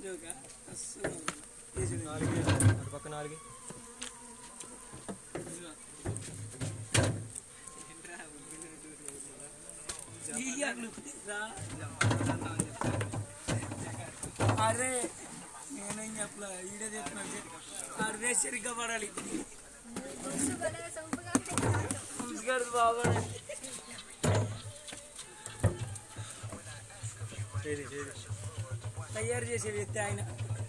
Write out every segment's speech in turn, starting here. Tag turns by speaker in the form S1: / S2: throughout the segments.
S1: జోకా అస్సలు తీసుడు
S2: నాలుగు అటు పక్క నాలుగు
S1: అరే నేనేం చెప్పలే ఈడే చెప్తున్నాను అరే సరిగ్గా పడాలి పులుసుగాడు బాగున్నాడు
S2: చేది చేది
S1: తయారు చేసే వ్యక్తి ఆయన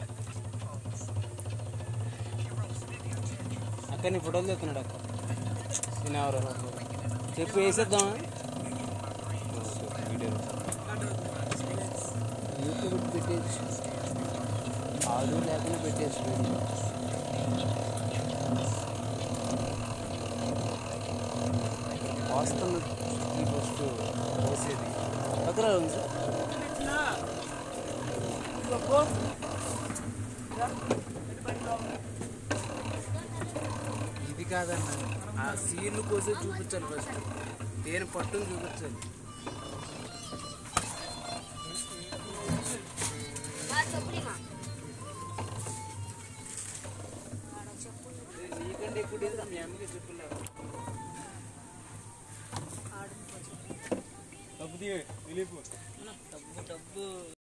S3: అక్క నీ ఫోటోలు తెస్తున్నాడు అక్క నేను ఎవరు చెప్పు వేసేద్దామా వీడియో యూట్యూబ్ పెట్టేసి ఆడు లేకుండా పెట్టేసి వస్తున్న ఈ ఫస్ట్ పోసేది పక్కన ఉంది సార్ ఇది కాదన్న ఆ సీన్లు కోసం చూపించాలి ఫస్ట్ దేని పట్టును చూపించాలి నీకంటే ఎక్కువ డేస్ మీ అమ్మకి చెప్పులేవు
S2: డబ్బు తీయ దిలీప్
S1: డబ్బు డబ్బు